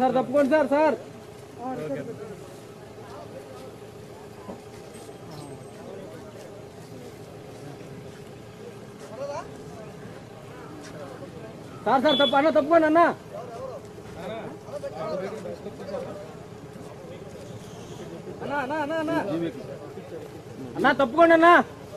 sir తప్పుకోండి sir sir sir sir తప్పు అన్న తప్పుకోండి అన్న అన్న అన్న అన్న అన్న అన్న తప్పుకోండి అన్న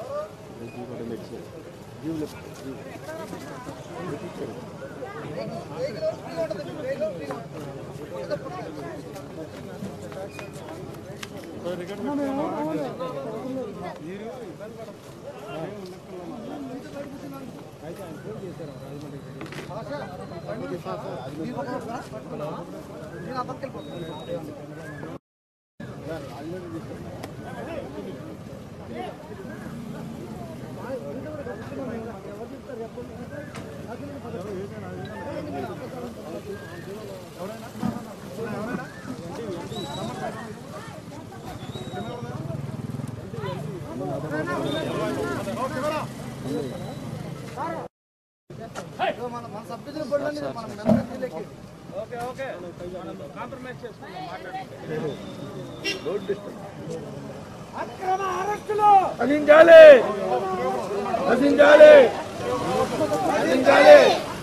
నశించాలి నశించాలి నశించాలి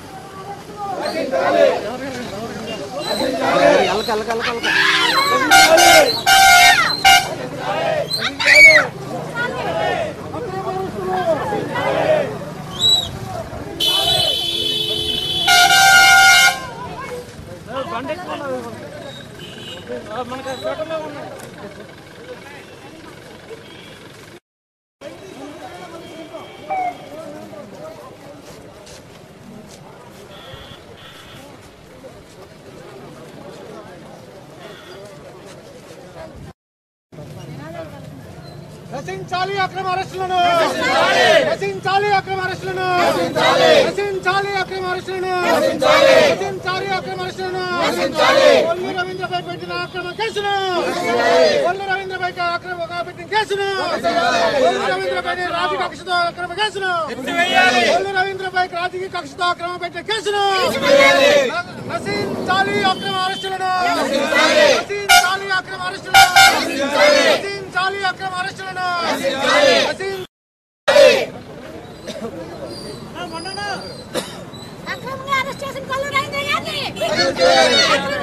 నశించాలి అక్రమ అరెస్టులను నశించాలి అక్రమ అరెస్టులను నశించాలి అక్రమ అరెస్టులను నశించాలి అక్రమ అరెస్టులను కొల్లు రవీంద్రపై పెట్టిన అక్రమ కేసును కొల్లు రవీంద్రపై అక్రమ పెట్టిన కేసును కొల్లు రవీంద్రపై రాజకీయ కక్షతో అక్రమ కేసును కొల్లు రవీంద్రపై రాజకీయ కక్షతో అక్రమ పెట్టిన కేసును నశించాలి అక్రమ అరెస్టులను నశించాలి అక్రమ అరెస్టులను నశించాలి అక్రమ అరెస్టులను నశించాలి అక్రమంగా అరెస్ట్ చేసిన కొల్లు రవీంద్ర గారిని అక్రమంగా